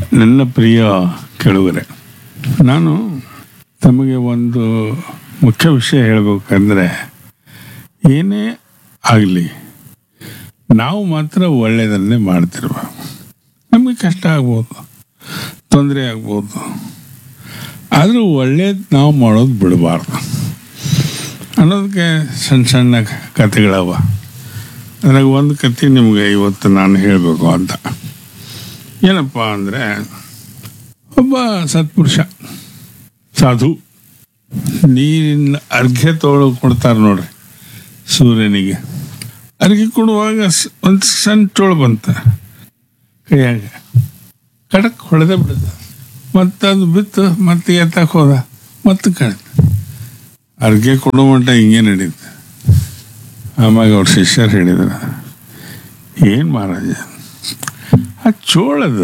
ನನ್ನ ಪ್ರಿಯ ಕೆಳಗರೆ ನಾನು ತಮಗೆ ಒಂದು ಮುಖ್ಯ ವಿಷಯ ಹೇಳಬೇಕಂದ್ರೆ ಏನೇ ಆಗಲಿ ನಾವು ಮಾತ್ರ ಒಳ್ಳೆಯದನ್ನೇ ಮಾಡ್ತಿರ್ಬೇಕು ನಮಗೆ ಕಷ್ಟ ಆಗ್ಬೋದು ತೊಂದರೆ ಆಗ್ಬೋದು ಆದರೂ ಒಳ್ಳೇದು ನಾವು ಮಾಡೋದು ಬಿಡಬಾರ್ದು ಅನ್ನೋದಕ್ಕೆ ಸಣ್ಣ ಸಣ್ಣ ಕಥೆಗಳವ ಅದ್ರಾಗ ಒಂದು ಕತೆ ನಿಮಗೆ ಇವತ್ತು ನಾನು ಹೇಳಬೇಕು ಅಂತ ಏನಪ್ಪ ಅಂದರೆ ಒಬ್ಬ ಸತ್ಪುರುಷ ಸಾಧು ನೀರಿನ ಅರ್ಘ್ಯ ತೊಗೊಳ ಕೊಡ್ತಾರೆ ನೋಡ್ರಿ ಸೂರ್ಯನಿಗೆ ಅರ್ಘ್ಯ ಕೊಡುವಾಗ ಸ್- ಒಂದು ಸಣ್ಣ ಚೋಳು ಬಂತ ಕೈಯಾಗ ಕಡಕ್ ಹೊಡೆದೇ ಬಿಡುತ್ತ ಮತ್ತೆ ಅದು ಬಿತ್ತು ಮತ್ತೆ ಎತ್ತಕ್ಕೆ ಹೋದ ಮತ್ತೆ ಕಳೆದ ಅರ್ಘ್ಯ ಕೊಡೋ ಮಟ್ಟ ಹಿಂಗೆ ನಡೀತು ಆಮ್ಯಾಗ ಅವ್ರ ಶಿಷ್ಯರು ಹೇಳಿದ್ರು ಏನು ಮಹಾರಾಜ ಆ ಚೋಳದ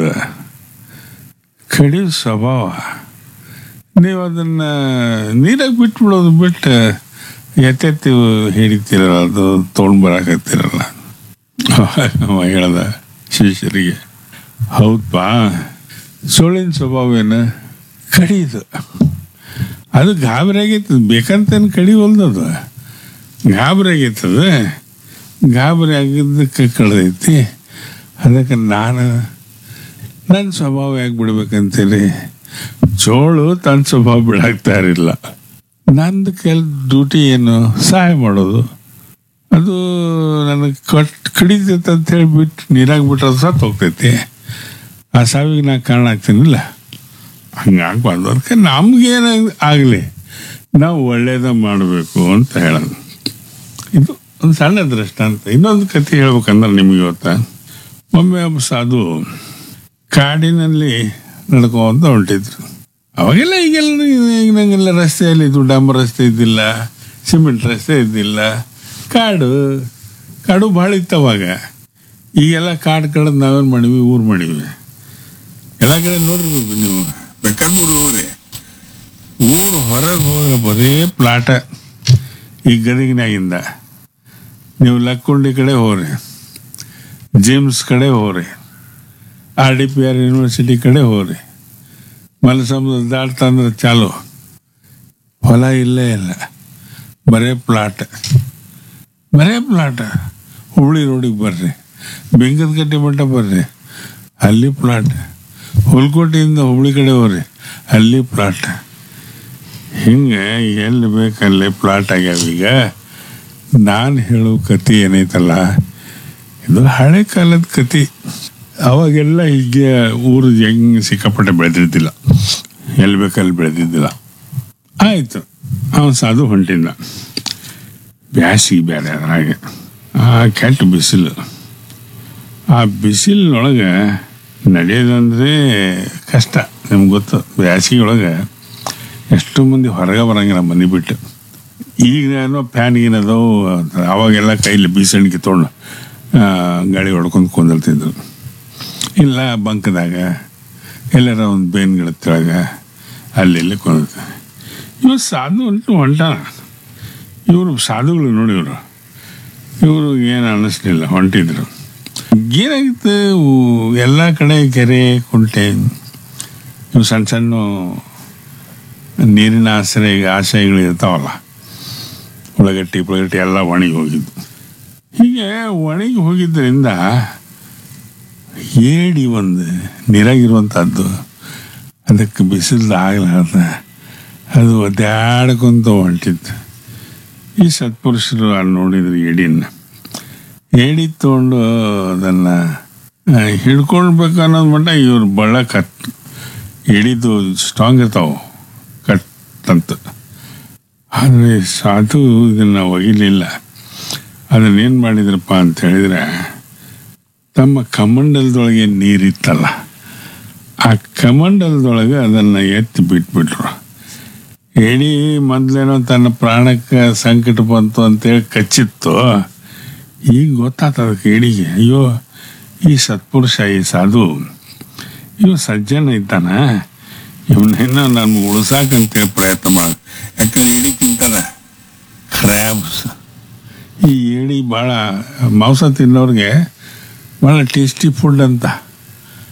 ಕಡಿಯೋ ಸ್ವಭಾವ ನೀವು ಅದನ್ನ ನೀರಾಗ ಬಿಟ್ಬಿಡೋದು ಬಿಟ್ಟು ಎತ್ತೆತ್ತಿ ಹಿಡಿತೀರಲ್ಲ ಅದು ತೊಗೊಂಡು ಬರಾಕತ್ತೀರಲ್ಲ ಅವ ಹೇಳ್ದ ಶಿಷ್ಯರಿಗೆ ಹೌದಪ್ಪ ಸೋಳಿನ ಸ್ವಭಾವ ಏನು ಕಡಿಯೋದು ಅದು ಗಾಬರಿ ಆಗೈತದ ಬೇಕಂತೇನು ಕಡಿವಲ್ದದು ಗಾಬರಿ ಆಗೈತದ ಗಾಬರಿ ಆಗಿದ್ದಕ್ಕೆ ಕಳೆದೈತಿ ಅದಕ್ಕೆ ನಾನು ನನ್ನ ಸ್ವಭಾವ ಯಾಕೆ ಬಿಡ್ಬೇಕಂತೇಳಿ ಚೋಳು ತನ್ನ ಸ್ವಭಾವ ಬಿಡಾಕ್ತಾ ಇರಲಿಲ್ಲ ನಂದು ಕೆಲ ಡ್ಯೂಟಿ ಏನು ಸಹಾಯ ಮಾಡೋದು ಅದು ನನಗೆ ಕಟ್ ಕಡಿತೈತೆ ಅಂತ ಹೇಳಿ ಬಿಟ್ಟು ನೀರಾಗ ಬಿಟ್ರೆ ಅದು ಸತ್ತು ಹೋಗ್ತೈತಿ ಆ ಸಾವಿಗೆ ನಾ ಕಾರಣ ಆಗ್ತೀನಿಲ್ಲ ಹಂಗಾಗ್ಬಾರ್ದು ಅದಕ್ಕೆ ನಮ್ಗೇನ ಆಗಲಿ ನಾವು ಒಳ್ಳೇದ ಮಾಡಬೇಕು ಅಂತ ಹೇಳೋದು ಇದು ಒಂದು ಸಣ್ಣ ದೃಷ್ಟಾಂತ ಇನ್ನೊಂದು ಕಥೆ ಹೇಳ್ಬೇಕಂದ್ರೆ ನಿಮಗೆ ಇವತ್ತ ಒಮ್ಮೆ ಒಬ್ಬ ಸಾಧು ಕಾಡಿನಲ್ಲಿ ನಡ್ಕೊಂತ ಹೊಂಟಿದ್ರು ಅವಾಗೆಲ್ಲ ಈಗೆಲ್ಲ ಈಗಿನಂಗೆಲ್ಲ ರಸ್ತೆಯಲ್ಲಿ ಇದು ಡಾಂಬರ್ ರಸ್ತೆ ಇದ್ದಿಲ್ಲ ಸಿಮೆಂಟ್ ರಸ್ತೆ ಇದ್ದಿಲ್ಲ ಕಾಡು ಕಾಡು ಭಾಳ ಇತ್ತು ಅವಾಗ ಈಗೆಲ್ಲ ಕಾಡು ಕಳೆದು ನಾವೇನು ಮಾಡೀವಿ ಊರು ಮಾಡೀವಿ ಎಲ್ಲ ಕಡೆ ನೋಡಿರ್ಬೇಕು ನೀವು ಬೇಕಾದ ಊರು ಹೋಗ್ರಿ ಊರು ಹೊರಗೆ ಹೋದ್ರೆ ಬರೀ ಪ್ಲಾಟ ಈ ಗದಗಿನಾಗಿಂದ ನೀವು ಲಕ್ಕುಂಡಿ ಕಡೆ ಹೋಗ್ರಿ ಜಿಮ್ಸ್ ಕಡೆ ಹೋಗ್ರಿ R D P R university ಕಡೆ ಹೋಗ್ರಿ ಮಲಸಮುದ್ರ ದಾಟ್ತಂದ್ರೆ ಚಾಲು ಹೊಲ ಇಲ್ಲೇ ಇಲ್ಲ ಬರೇ ಪ್ಲಾಟ್ ಬರೇ ಪ್ಲಾಟ್ ಹುಬ್ಳಿ ರೋಡಿಗೆ ಬರ್ರಿ ಬೆಂಗದಕಟ್ಟೆ ಮಟ್ಟ ಬರ್ರಿ ಅಲ್ಲಿ ಪ್ಲಾಟ್ ಹುಲ್ಕೋಟೆಯಿಂದ ಹುಬ್ಳಿ ಕಡೆ ಹೋಗ್ರಿ ಅಲ್ಲಿ ಪ್ಲಾಟ್ ಹಿಂಗೆ ಎಲ್ಲಿ ಬೇಕಲ್ಲಿ ಪ್ಲಾಟ್ ಆಗ್ಯಾವ ಈಗ ನಾನು ಹೇಳೋ ಕತೆ ಏನೈತಲ್ಲ ಇದು ಹಳೆ ಕಾಲದ ಕತೆ ಅವಾಗೆಲ್ಲ ಹೀಗೆ ಊರು ಹೆಂಗೆ ಸಿಕ್ಕಾಪಟ್ಟೆ ಬೆಳೆದಿದ್ದಿಲ್ಲ ಎಲ್ಲಿ ಬೇಕಲ್ಲಿ ಬೆಳೆದಿದ್ದಿಲ್ಲ ಆಯಿತು ಅವನು ಸಾಧು ಹೊಂಟಿದ್ದ ಬ್ಯಾಸಿಗೆ ಬೇರೆ ಅದ್ರಾಗೆ ಆ ಕೆಟ್ಟ ಬಿಸಿಲು ಆ ಬಿಸಿಲಿನೊಳಗೆ ನಡೆಯೋದಂದ್ರೆ ಕಷ್ಟ ನಿಮ್ಗೆ ಗೊತ್ತು ಬ್ಯಾಸಿಗೆ ಒಳಗೆ ಎಷ್ಟೋ ಮಂದಿ ಹೊರಗೆ ಬರಂಗಿಲ್ಲ ಮನೆ ಬಿಟ್ಟು ಈಗ ಏನೋ ಫ್ಯಾನ್ ಗೀನದವು ಅವಾಗೆಲ್ಲ ಕೈಲಿ ಬೀಸಣಿಗೆ ತೊಗೊಂಡು ಆ, ಗಾಳಿ ಹೊಡ್ಕೊಂಡು ಕುಂದಿರ್ತಿದ್ರು ಇಲ್ಲ ಬಂಕದಾಗ ಎಲ್ಲಾರ ಒಂದು ಬೇನ್ಗಳ ತೆಳಗ ಅಲ್ಲಿ ಇಲ್ಲಿ ಕುಂದಿರ್ತಾರೆ ಇವರು ಸಾಧು ಉಂಟು ಹೊಂಟಾನ ಇವರು ಸಾಧುಗಳು ನೋಡಿ ಇವರು ಇವರು ಏನು ಅನ್ನಿಸ್ಲಿಲ್ಲ ಹೊಂಟಿದ್ರು ಏನಾಗಿತ್ತು ಇವು ಎಲ್ಲ ಕಡೆ ಕೆರೆ ಕುಂಟೆ ಇವು ಸಣ್ಣ ಸಣ್ಣ ನೀರಿನ ಆಶ್ರಯ ಆಶಯಗಳು ಇರ್ತಾವಲ್ಲ ಉಳ್ಳಗಟ್ಟಿ ಪುಳಗಟ್ಟಿ ಎಲ್ಲ ಒಣಗಿ ಹೋಗಿದ್ದು ಹೀಗೆ ಒಣಗಿ ಹೋಗಿದ್ದರಿಂದ ಏಡಿ ಒಂದು ನೀರಾಗಿರುವಂಥದ್ದು ಅದಕ್ಕೆ ಬಿಸಿಲು ಆಗಲಾರ್ದ ಅದು ಒದ್ದಾಡ್ಕೊಂತ ಹೊಂಟಿತ್ತು ಈ ಸತ್ಪುರುಷರು ಅಲ್ಲಿ ನೋಡಿದ್ರು ಏಡಿನ ಏಡಿ ತೊಗೊಂಡು ಅದನ್ನು ಹಿಡ್ಕೊಳ್ಬೇಕು ಅನ್ನೋದು ಮಟ್ಟ ಇವ್ರು ಬಳ್ಳ ಕಟ್ ಏಡಿದು ಸ್ಟ್ರಾಂಗ್ ಇರ್ತಾವೆ ಕಟ್ ಅಂತ ಆದರೆ ಸಾಧು ಇದನ್ನು ಒಗಿಲಿಲ್ಲ ಅದನ್ನೇನು ಮಾಡಿದ್ರಪ್ಪ ಅಂತ ಹೇಳಿದ್ರೆ ತಮ್ಮ ಕಮಂಡಲದೊಳಗೆ ನೀರಿತ್ತಲ್ಲ ಆ ಕಮಂಡಲದೊಳಗೆ ಅದನ್ನು ಎತ್ತಿ ಬಿಟ್ಬಿಟ್ರು ಏಡಿ ಮೊದಲೇನೋ ತನ್ನ ಪ್ರಾಣಕ್ಕೆ ಸಂಕಟ ಬಂತು ಅಂತೇಳಿ ಕಚ್ಚಿತ್ತು ಈಗ ಗೊತ್ತಾತ ಅದಕ್ಕೆ ಏಡಿಗೆ ಅಯ್ಯೋ ಈ ಸತ್ಪುರುಷ ಈ ಸಾಧು ಇವ ಸಜ್ಜನ ಇದ್ದಾನ ಇವನ್ನೇನೋ ನಮ್ಗೆ ಉಳಿಸಾಕಂತೇಳಿ ಪ್ರಯತ್ನ ಮಾಡ ಯಾಕಂದ್ರೆ ಏಡಿ ತಿಂತದ ಕ್ರ್ಯಾಬ್ಸ್ ಈ ಏಡಿ ಭಾಳ ಮಾಂಸ ತಿನ್ನೋರಿಗೆ ಭಾಳ ಟೇಸ್ಟಿ ಫುಡ್ ಅಂತ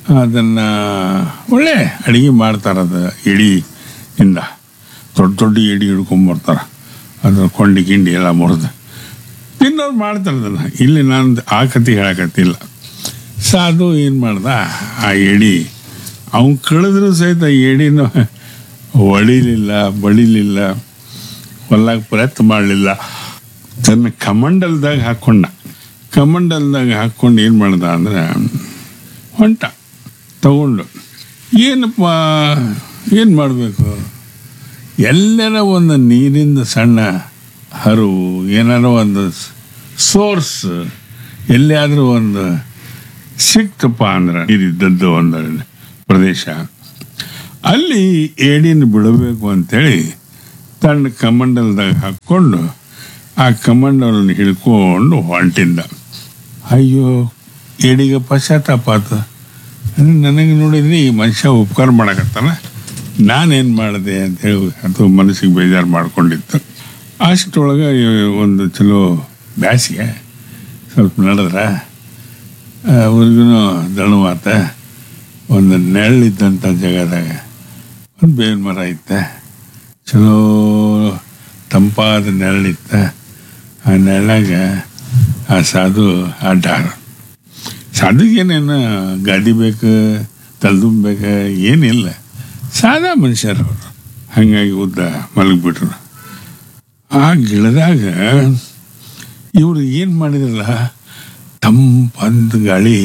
ಅದನ್ನು ಒಳ್ಳೆ ಅಡುಗೆ ಮಾಡ್ತಾರೆ ಅದು ಎಡಿಯಿಂದ ದೊಡ್ಡ ದೊಡ್ಡ ಎಡಿ ಹಿಡ್ಕೊಂಬರ್ತಾರೆ ಅದ್ರ ಕೊಂಡಿ ಗಿಂಡಿ ಎಲ್ಲ ಮುರಿದು ತಿನ್ನೋರು ಮಾಡ್ತಾರೆ ಅದನ್ನು ಇಲ್ಲಿ ನಾನು ಆ ಕತೆ ಹೇಳಕತ್ತಿಲ್ಲ ಸಾಧು ಏನು ಮಾಡ್ದ ಆ ಎಡಿ ಅವ್ನು ಕಳೆದ್ರೂ ಸಹಿತ ಆ ಎಡಿನ ಹೊಡಿಲಿಲ್ಲ ಬಡಿಲಿಲ್ಲ ಹೊಲ್ಲಾಗ ಪ್ರಯತ್ನ ಮಾಡಲಿಲ್ಲ ತನ್ನ ಕಮಂಡಲ್ದಾಗ ಹಾಕ್ಕೊಂಡ ಕಮಂಡಲ್ದಾಗ ಹಾಕ್ಕೊಂಡು ಏನು ಮಾಡ್ದ ಅಂದ್ರೆ ಹೊಂಟ ತಗೊಂಡು ಏನಪ್ಪ ಏನು ಮಾಡಬೇಕು ಎಲ್ಲರ ಒಂದು ನೀರಿಂದ ಸಣ್ಣ ಹರಿವು ಏನಾರ ಒಂದು ಸೋರ್ಸ್ ಎಲ್ಲಿಯಾದರೂ ಒಂದು ಸಿಕ್ತಪ್ಪ ಅಂದ್ರೆ ನೀರಿದ್ದದ್ದು ಒಂದು ಪ್ರದೇಶ ಅಲ್ಲಿ ಏಡಿನ ಬಿಡಬೇಕು ಅಂತೇಳಿ ತನ್ನ ಕಮಂಡಲ್ದಾಗ ಹಾಕ್ಕೊಂಡು ಆ ಕಮಂಡಲನ್ನು ಹಿಡ್ಕೊಂಡು ಹೊಂಟಿದ್ದ ಅಯ್ಯೋ ಏಡಿಗೆ ಪಶ್ಚಾತ್ತಾಪ ಆತು ನನಗೆ ನೋಡಿದ್ರೆ ಈ ಮನುಷ್ಯ ಉಪಕಾರ ಮಾಡಕತ್ತಾನ ನಾನೇನು ಮಾಡಿದೆ ಅಂತ ಹೇಳಿ ಅದು ಮನಸ್ಸಿಗೆ ಬೇಜಾರು ಮಾಡ್ಕೊಂಡಿತ್ತು ಅಷ್ಟರೊಳಗೆ ಒಂದು ಚಲೋ ಬ್ಯಾಸಿಗೆ ಸ್ವಲ್ಪ ನಡೆದ್ರೆ ಅವ್ರಿಗೂ ದಣವಾತ ಒಂದು ನೆರಳಿದ್ದಂಥ ಜಾಗದಾಗ ಒಂದು ಬೇವಿನ ಮರ ಇತ್ತೆ ಚಲೋ ತಂಪಾದ ನೆರಳಿತ್ತ ಆ ನೆರಳಾಗ ಆ ಸಾಧು ಅಡ್ಡಾರ ಸಾಧುಗೇನೇನು ಗಾದಿ ಬೇಕು ತಲೆದುಂಬೇಕು ಏನಿಲ್ಲ ಸಾದಾ ಮನುಷ್ಯರು ಅವರು ಹಾಗಾಗಿ ಉದ್ದ ಮಲಗಿಬಿಟ್ರು ಆ ಗಿಡದಾಗ ಇವರು ಏನು ಮಾಡಿದ್ರಲ್ಲ ತಂಪಂದ ಗಾಳಿ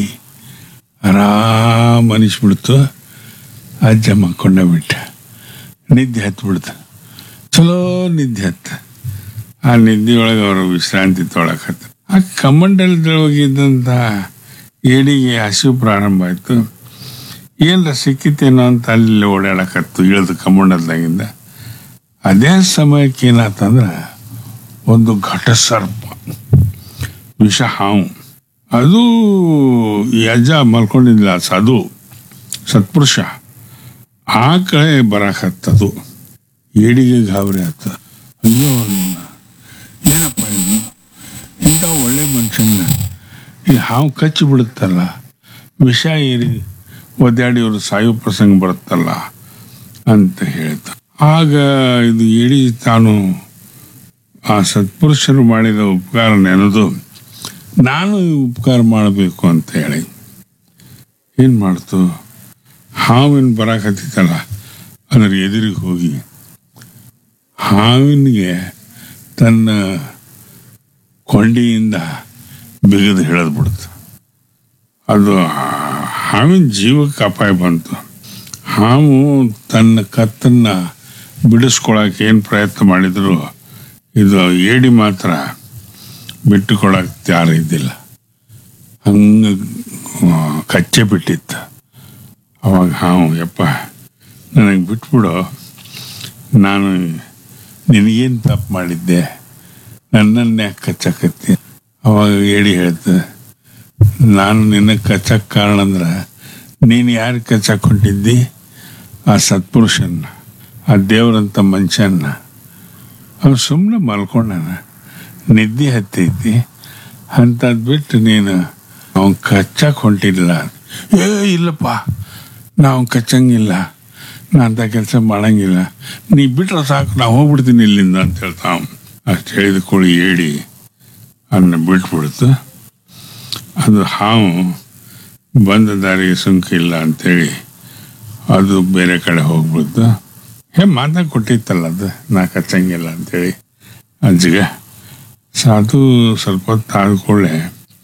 ಆರಾಮ ಅನಿಸ್ಬಿಡ್ತು ಅಜ್ಜ ಮಕ್ಕೊಂಡ ಬಿಟ್ಟ ನಿದ್ದೆ ಹತ್ಬಿಡ್ತು ಚಲೋ ನಿದ್ದೆ ಹತ್ತ ಆ ನಿದ್ದೆಯೊಳಗೆ ಅವರು ವಿಶ್ರಾಂತಿ ತೊಳಕತ್ತ ಆ ಕಮಂಡಲದೊಳಗಿದ್ದಂಥ ಏಡಿಗೆ ಹಸಿವು ಪ್ರಾರಂಭ ಆಯಿತು ಏನರ ಸಿಕ್ಕಿತೇನೋ ಅಂತ ಅಲ್ಲಿ ಓಡಾಡಕತ್ತು ಇಳಿದು ಕಮಂಡಲದಾಗಿಂದ ಅದೇ ಸಮಯಕ್ಕೆ ಏನಾತಂದ್ರೆ ಒಂದು ಘಟಸರ್ಪ ವಿಷ ಹಾವು ಅದು ಈ ಅಜ್ಜ ಮಲ್ಕೊಂಡಿದ್ಲ ಸಾಧು ಸತ್ಪುರುಷ ಆ ಕಡೆ ಬರಾಕತ್ತದು ಏಡಿಗೆ ಗಾಬರಿ ಆತ ಅಯ್ಯೋ ಏನಪ್ಪ ಇದು ಇಂಥ ಒಳ್ಳೆ ಮನುಷ್ಯನ ಈ ಹಾವು ಕಚ್ಚಿ ಬಿಡುತ್ತಲ್ಲ ವಿಷ ಏರಿ ಒದ್ದಾಡಿ ಅವರು ಸಾಯೋ ಪ್ರಸಂಗ ಬರುತ್ತಲ್ಲ ಅಂತ ಹೇಳ್ತ ಆಗ ಇದು ಏಡಿ ತಾನು ಆ ಸತ್ಪುರುಷರು ಮಾಡಿದ ಉಪಕಾರ ನೆನೆದು ನಾನು ಈ ಉಪಕಾರ ಮಾಡಬೇಕು ಅಂತ ಹೇಳಿ ಏನು ಮಾಡ್ತು ಹಾವಿನ ಬರಾಕತ್ತಿತ್ತಲ್ಲ ಅದರ ಎದುರಿಗೆ ಹೋಗಿ ಹಾವಿನಿಗೆ ತನ್ನ ಕೊಂಡಿಯಿಂದ ಬಿಗದು ಹಿಡಿದು ಬಿಡ್ತು ಅದು ಆ ಹಾವಿನ ಜೀವಕ್ಕೆ ಅಪಾಯ ಬಂತು ಹಾವು ತನ್ನ ಕತ್ತನ್ನ ಬಿಡಿಸ್ಕೊಳಕ್ಕೆ ಏನು ಪ್ರಯತ್ನ ಮಾಡಿದ್ರು ಇದು ಏಡಿ ಮಾತ್ರ ಬಿಟ್ಟುಕೊಳಕ್ಕೆ ತಯಾರಿದ್ದಿಲ್ಲ ಹಂಗೆ ಕಚ್ಚೆ ಬಿಟ್ಟಿತ್ತು ಅವಾಗ ಹಾವು ಯಪ್ಪ ನನಗೆ ಬಿಟ್ಬಿಡು ನಾನು ನಿನಗೇನು ತಪ್ಪು ಮಾಡಿದ್ದೆ ನನ್ನನ್ನೇ ಕಚ್ಚಕತ್ತಿ ಅವಾಗ ಏಡಿ ಹೇಳ್ತು ನಾನು ನಿನಗೆ ಕಚ್ಚಕ್ಕೆ ಕಾರಣ ಅಂದ್ರೆ ನೀನು ಯಾರು ಕಚ್ಚಕ್ಕೆ ಹೊಂಟಿದ್ದಿ ಆ ಸತ್ಪುರುಷನ್ನ ಆ ದೇವರಂಥ ಮನುಷ್ಯನ್ನ ಅವ್ನು ಸುಮ್ಮನೆ ಮಲ್ಕೊಂಡಾನ ನಿದ್ದೆ ಹತ್ತೈತಿ ಅಂಥದ್ದು ಬಿಟ್ಟು ನೀನು ಅವ್ನು ಕಚ್ಚಕ್ಕೆ ಹೊಂಟಿಲ್ಲ ಏ ಇಲ್ಲಪ್ಪ ನಾವು ಕಚ್ಚಂಗಿಲ್ಲ ನಾ ಅಂಥ ಕೆಲಸ ಮಾಡಂಗಿಲ್ಲ ನೀ ಬಿಟ್ರೆ ಸಾಕು ನಾವು ಹೋಗ್ಬಿಡ್ತೀನಿ ಇಲ್ಲಿಂದ ಅಂತ ಹೇಳ್ತಾ ಅವ್ನು. ಅಷ್ಟು ಹೇಳಿದ ಕೂಡಿ ಏಡಿ ಅದನ್ನ ಬಿಟ್ಬಿಡ್ತು ಅದು ಹಾವು ಬಂದ ದಾರಿಗೆ ಸುಂಕ ಇಲ್ಲ ಅಂತೇಳಿ ಅದು ಬೇರೆ ಕಡೆ ಹೋಗ್ಬಿಡ್ತು ಹೇ ಮಾತಾ ಕೊಟ್ಟಿತ್ತಲ್ಲ ಅದು ನಾ ಕಚ್ಚಂಗಿಲ್ಲ ಅಂತೇಳಿ ಅಜ್ಜಿಗೆ ಸಾಧು ಸ್ವಲ್ಪ ಹೊತ್ತು ಆದ್ಕೊಳ್ಳೆ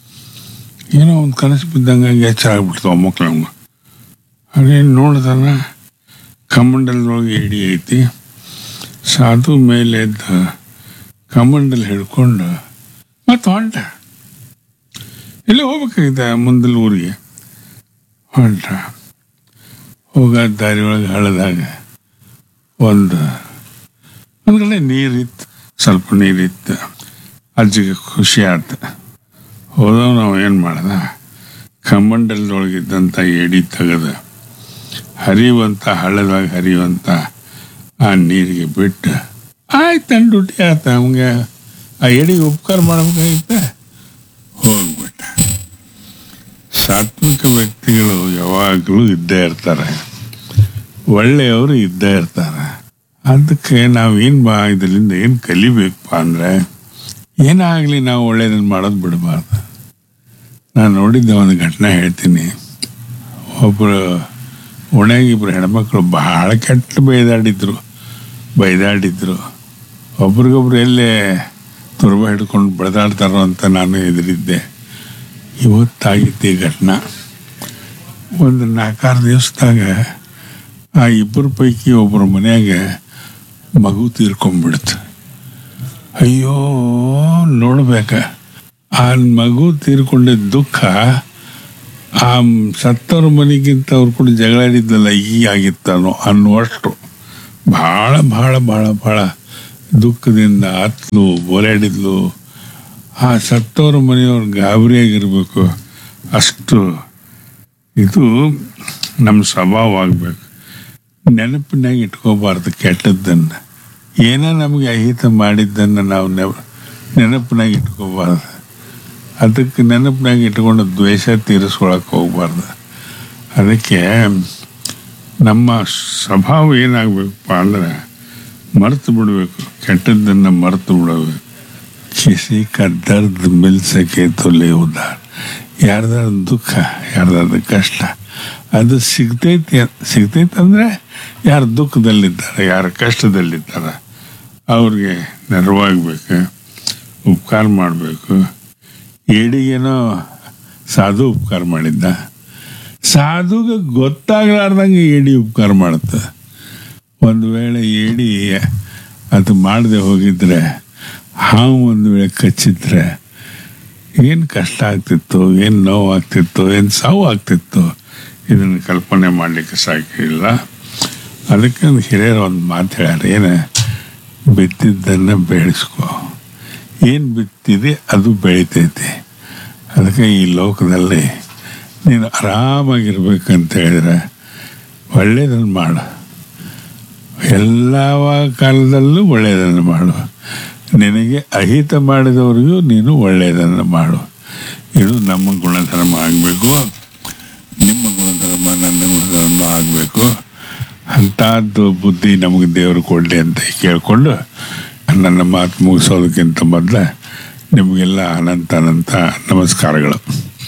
ಏನೋ ಒಂದು ಕನಸು ಬಿದ್ದಂಗೆ ಎಚ್ಚರ ಆಗ್ಬಿಡ್ತು ಮಕ್ಳಂಗೆ ಅದೇನು ನೋಡ್ದಾನ ಕಮಂಡಲದೊಳಗೆ ಇಡಿ ಐತಿ ಸಾಧು ಮೇಲೆ ಎದ್ದ ಕಮಂಡಲ್ ಹಿಡ್ಕೊಂಡು ಮತ್ತೆ ಹೊಂಟ ಎಲ್ಲಿ ಹೋಗ್ಬೇಕಾಗಿದೆ ಮುಂದಲ ಊರಿಗೆ ಹೊಂಟ ಹೋಗೋ ದಾರಿ ಒಳಗೆ ಹಳದಾಗ ಒಂದು ಒಂದು ಕಡೆ ನೀರಿತ್ತು ಸ್ವಲ್ಪ ನೀರಿತ್ತು ಅಜ್ಜಿಗೆ ಖುಷಿ ಆಯ್ತು ಹೋದವ್ ನಾವು ಏನು ಮಾಡ್ದ ಕಮಂಡಲದೊಳಗಿದ್ದಂಥ ಎಡಿ ತೆಗೆದು ಹರಿಯುವಂಥ ಹಳ್ಳದಾಗ ಹರಿಯುವಂಥ ಆ ನೀರಿಗೆ ಬಿಟ್ಟು ಆಯ್ತು ನನ್ನ ಡ್ಯೂಟಿ ಆಯ್ತು ನಮಗೆ ಆ ಎಡಿಗೆ ಉಪಕಾರ ಮಾಡ್ಬೇಕಾಗಿತ್ತ ಹೋಗ್ಬಿಟ್ಟ ಸಾತ್ವಿಕ ವ್ಯಕ್ತಿಗಳು ಯಾವಾಗ ಯಾವಾಗಲೂ ಇದ್ದೇ ಇರ್ತಾರೆ ಒಳ್ಳೆಯವರು ಇದ್ದೇ ಇರ್ತಾರೆ ಅದಕ್ಕೆ ನಾವೇನು ಬಾ ಇದರಿಂದ ಏನು ಕಲಿಬೇಕಪ್ಪ ಅಂದರೆ ಏನಾಗಲಿ ನಾವು ಒಳ್ಳೇದನ್ನು ಮಾಡೋದು ಬಿಡಬಾರ್ದು ನಾನು ನೋಡಿದ್ದ ಒಂದು ಘಟನೆ ಹೇಳ್ತೀನಿ ಒಬ್ಬರು ಓಣ್ಯಾಗಿಬ್ರು ಹೆಣ್ಮಕ್ಳು ಬಹಳ ಕೆಟ್ಟ ಬೈದಾಡಿದ್ರು ಬೈದಾಡಿದ್ರು ಒಬ್ರಿಗೊಬ್ರು ಎಲ್ಲೇ ತುರ್ಬ ಹಿಡ್ಕೊಂಡು ಬಡ್ದಾಡ್ತಾರೋ ಅಂತ ನಾನು ಎದುರಿದ್ದೆ ಇವತ್ತಾಗಿತ್ತು ಈ ಘಟನೆ ಒಂದು ನಾಲ್ಕಾರು ದಿವಸದಾಗ ಆ ಇಬ್ಬರ ಪೈಕಿ ಒಬ್ಬರ ಮನ್ಯಾಗ ಮಗು ತೀರ್ಕೊಂಡ್ಬಿಡ್ತು ಅಯ್ಯೋ ನೋಡ್ಬೇಕ ಆ ಮಗು ತೀರ್ಕೊಂಡಿದ್ದ ದುಃಖ ಆ ಸತ್ತವ್ರ ಮನೆಗಿಂತ ಅವ್ರು ಕೂಡ ಜಗಳಾಡಿದ್ದಲ್ಲ ಈ ಆಗಿತ್ತಾನೋ ಅನ್ನುವಷ್ಟು ಭಾಳ ಭಾಳ ಭಾಳ ಭಾಳ ದುಃಖದಿಂದ ಹತ್ಲು ಓಲಾಡಿದ್ಲು ಆ ಸತ್ತವ್ರ ಮನೆಯವ್ರು ಗಾಬರಿಯಾಗಿರ್ಬೇಕು ಅಷ್ಟು ಇದು ನಮ್ಮ ಸ್ವಭಾವ ಆಗಬೇಕು ನೆನಪಿನಾಗ ಇಟ್ಕೋಬಾರ್ದು ಕೆಟ್ಟದ್ದನ್ನು ಏನೋ ನಮಗೆ ಅಹಿತ ಮಾಡಿದ್ದನ್ನು ನಾವು ನೆವ ನೆನಪಿನಾಗ ಇಟ್ಕೋಬಾರ್ದು ಅದಕ್ಕೆ ನೆನಪಿನಾಗ ಇಟ್ಕೊಂಡು ದ್ವೇಷ ತೀರಿಸ್ಕೊಳಕ್ಕೆ ಹೋಗ್ಬಾರ್ದು ಅದಕ್ಕೆ ನಮ್ಮ ಸ್ವಭಾವ ಏನಾಗಬೇಕಪ್ಪ ಅಂದ್ರೆ ಮರೆತು ಬಿಡಬೇಕು ಕೆಟ್ಟದ್ದನ್ನು ಮರೆತು ಬಿಡಬೇಕು ಕಿಸಿ ಕ ದರ್ದ್ ಮಿಲ್ ಸಕೆ ತೊಲೆ ಉದಾರ ಯಾರ್ದಾರ ದುಃಖ ಯಾರ್ದಾರ ಕಷ್ಟ ಅದು ಸಿಗ್ತೈತಿ ಸಿಗ್ತೈತೆ ಅಂದರೆ ಯಾರು ದುಃಖದಲ್ಲಿದ್ದಾರೆ ಯಾರು ಕಷ್ಟದಲ್ಲಿದ್ದಾರೆ ಅವ್ರಿಗೆ ನೆರವಾಗಬೇಕು ಉಪಕಾರ ಮಾಡಬೇಕು ಏಡಿಗೇನೋ ಸಾಧು ಉಪಕಾರ ಮಾಡಿದ್ದ ಸಾಧುಗೆ ಗೊತ್ತಾಗಲಾರ್ದಂಗೆ ಏಡಿ ಉಪಕಾರ ಮಾಡುತ್ತೆ ಒಂದು ವೇಳೆ ಏಡಿ ಅದು ಮಾಡದೆ ಹೋಗಿದ್ರೆ ಹಾವು ಒಂದು ವೇಳೆ ಕಚ್ಚಿದ್ರೆ ಏನು ಕಷ್ಟ ಆಗ್ತಿತ್ತು ಏನು ನೋವು ಆಗ್ತಿತ್ತು ಏನು ಸಾವು ಆಗ್ತಿತ್ತು ಇದನ್ನು ಕಲ್ಪನೆ ಮಾಡಲಿಕ್ಕೆ ಸಾಕಿಲ್ಲ ಅದಕ್ಕೆ ಒಂದು ಹಿರಿಯರು ಒಂದು ಮಾತು ಹೇಳ್ಯಾರ ಏನು ಬಿತ್ತಿದ್ದನ್ನು ಬೆಳೆಸ್ಕೊ ಏನು ಬಿತ್ತಿದೆ ಅದು ಬೆಳಿತೈತಿ ಅದಕ್ಕೆ ಈ ಲೋಕದಲ್ಲಿ ನೀನು ಆರಾಮಾಗಿರ್ಬೇಕಂತ ಹೇಳಿದ್ರೆ ಒಳ್ಳೆಯದನ್ನು ಮಾಡು ಎಲ್ಲ ಕಾಲದಲ್ಲೂ ಒಳ್ಳೆಯದನ್ನು ಮಾಡು ನಿನಗೆ ಅಹಿತ ಮಾಡಿದವರಿಗೂ ನೀನು ಒಳ್ಳೆಯದನ್ನು ಮಾಡು ಇದು ನಮ್ಮ ಗುಣಧರ್ಮ ಆಗಬೇಕು ನಿಮ್ಮ ಗುಣಧರ್ಮ ನನ್ನ ಗುಣಧರ್ಮ ಆಗಬೇಕು ಅಂಥದ್ದು ಬುದ್ಧಿ ನಮಗೆ ದೇವರು ಕೊಡಲಿ ಅಂತ ಕೇಳಿಕೊಂಡು ನನ್ನ ಮಾತು ಮುಗಿಸೋದಕ್ಕಿಂತ ಮೊದಲು ನಿಮಗೆಲ್ಲ ಅನಂತ ಅನಂತ ನಮಸ್ಕಾರಗಳು